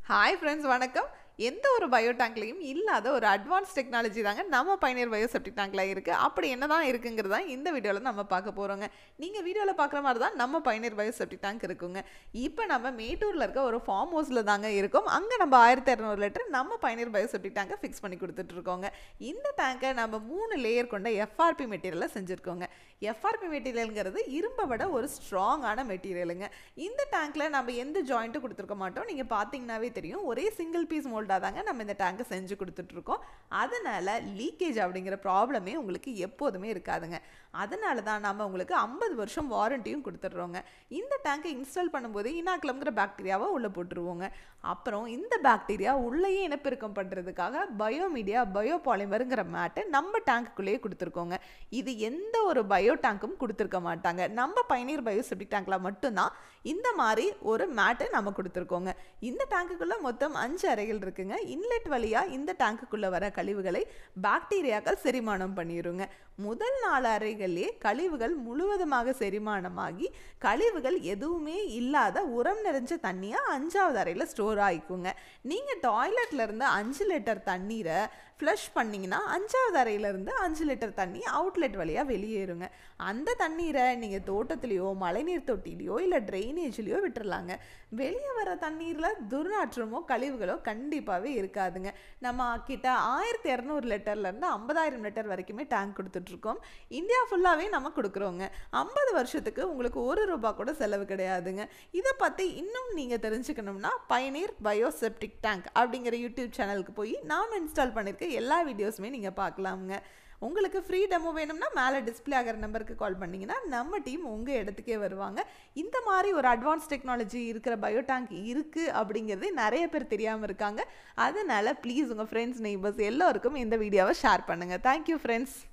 hi friends வணக்கம் எந்த ஒரு பயோ டேங்க்லையும் இல்லாத ஒரு அட்வான்ஸ் டெக்னாலஜி தாங்க நம்ம பைனியர் பயோ செப்டிக் டேங்க்ல இருக்குது அப்படி என்ன தான் இருக்குங்கிறது தான் இந்த வீடியோவில் நம்ம பார்க்க போகிறோங்க நீங்கள் வீடியோவில் பார்க்குற மாதிரி தான் நம்ம பைனியர் பயோ செப்டிக் டேங்க் இருக்குங்க இப்போ நம்ம மேட்டூரில் இருக்க ஒரு ஃபார்ம் ஹவுஸில் தாங்க இருக்கோம் அங்கே நம்ம ஆயிரத்தி இரநூறு லிட்டர் நம்ம பைனியர் பயோ செப்டிக் டேங்கை ஃபிக்ஸ் பண்ணி கொடுத்துட்ருக்கோங்க இந்த டேங்கை நம்ம மூணு லேயர் கொண்ட எஃப்ஆர்பி மெட்டீரியலில் செஞ்சுருக்கோங்க எஃப்ஆர்பி மெட்டீரியலுங்கிறது இரும்பை விட ஒரு ஸ்ட்ராங்கான மெட்டீரியலுங்க இந்த டேங்க்ல நம்ம எந்த ஜாயிண்ட்டும் கொடுத்துருக்க மாட்டோம் நீங்கள் பார்த்தீங்கன்னாவே தெரியும் ஒரே சிங்கிள் பீஸ் மோல்டாக தாங்க நம்ம இந்த டேங்கை செஞ்சு கொடுத்துட்ருக்கோம் அதனால லீக்கேஜ் அப்படிங்கிற ப்ராப்ளமே உங்களுக்கு எப்போதுமே இருக்காதுங்க அதனால தான் நம்ம உங்களுக்கு ஐம்பது வருஷம் வாரண்டியும் கொடுத்துட்றோங்க இந்த டேங்கை இன்ஸ்டால் பண்ணும்போது இனாக்லம்ங்கிற பாக்டீரியாவை உள்ளே போட்டுருவோங்க அப்புறம் இந்த பாக்டீரியா உள்ளேயே இனப்பெருக்கம் பண்ணுறதுக்காக பயோமீடியா பயோபாலிமருங்கிற மேட்டை நம்ம டேங்க்குள்ளேயே கொடுத்துருக்கோங்க இது எந்த ஒரு பயோ டேங்க்கும் கொடுத்துருக்க மாட்டாங்க நம்ம பைனீர் பயோ செப்டிக் டேங்க்ல மட்டும்தான் இந்த மாதிரி ஒரு மேட்டை நம்ம கொடுத்துருக்கோங்க இந்த டேங்குக்குள்ளே மொத்தம் அஞ்சு அறைகள் இருக்குங்க இன்லெட் வழியாக இந்த டேங்குக்குள்ளே வர கழிவுகளை பாக்டீரியாக்கள் செரிமானம் பண்ணிடுங்க முதல் நாலு அறைகளிலே கழிவுகள் முழுவதுமாக செரிமானமாகி கழிவுகள் எதுவுமே இல்லாத உரம் நிறைஞ்ச தண்ணியாக அஞ்சாவது அறையில் ஸ்டோர் ஆகிக்குங்க நீங்கள் டாய்லெட்ல இருந்து அஞ்சு லிட்டர் தண்ணீரை ஃப்ளஷ் பண்ணிங்கன்னா அஞ்சாவது அறையிலேருந்து அஞ்சு லிட்டர் தண்ணி அவுட்லெட் வழியாக வெளியேறுங்க அந்த தண்ணீரை நீங்கள் தோட்டத்துலேயோ மழைநீர் தொட்டிலையோ இல்லை ட்ரைனேஜ்லேயோ விட்டுறலாங்க வெளியே வர தண்ணீரில் துர்நாற்றமோ கழிவுகளோ கண்டிப்பாகவே இருக்காதுங்க நம்ம கிட்ட ஆயிரத்தி இரநூறு லிட்டர்லேருந்து ஐம்பதாயிரம் லிட்டர் வரைக்குமே டேங்க் கொடுத்துட்ருக்கோம் இந்தியா ஃபுல்லாகவே நம்ம கொடுக்குறோங்க ஐம்பது வருஷத்துக்கு உங்களுக்கு ஒரு ரூபா கூட செலவு கிடையாதுங்க இதை பற்றி இன்னும் நீங்கள் தெரிஞ்சுக்கணும்னா பயனீர் பயோசெப்டிக் டேங்க் அப்படிங்கிற யூடியூப் சேனலுக்கு போய் நாம் இன்ஸ்டால் பண்ணியிருக்க எல்லா வீடியோஸுமே நீங்கள் பார்க்கலாமுங்க உங்களுக்கு ஃப்ரீ டெமோ வேணும்னா மேலே டிஸ்பிளே ஆகிற நம்பருக்கு கால் பண்ணிங்கன்னா நம்ம டீம் உங்கள் இடத்துக்கே வருவாங்க இந்த மாதிரி ஒரு அட்வான்ஸ் டெக்னாலஜி இருக்கிற பயோ டேங்க் இருக்குது அப்படிங்கிறது நிறைய பேர் தெரியாமல் இருக்காங்க அதனால் ப்ளீஸ் உங்கள் ஃப்ரெண்ட்ஸ் நெய்பர்ஸ் எல்லோருக்கும் இந்த வீடியோவை ஷேர் பண்ணுங்கள் தேங்க்யூ ஃப்ரெண்ட்ஸ்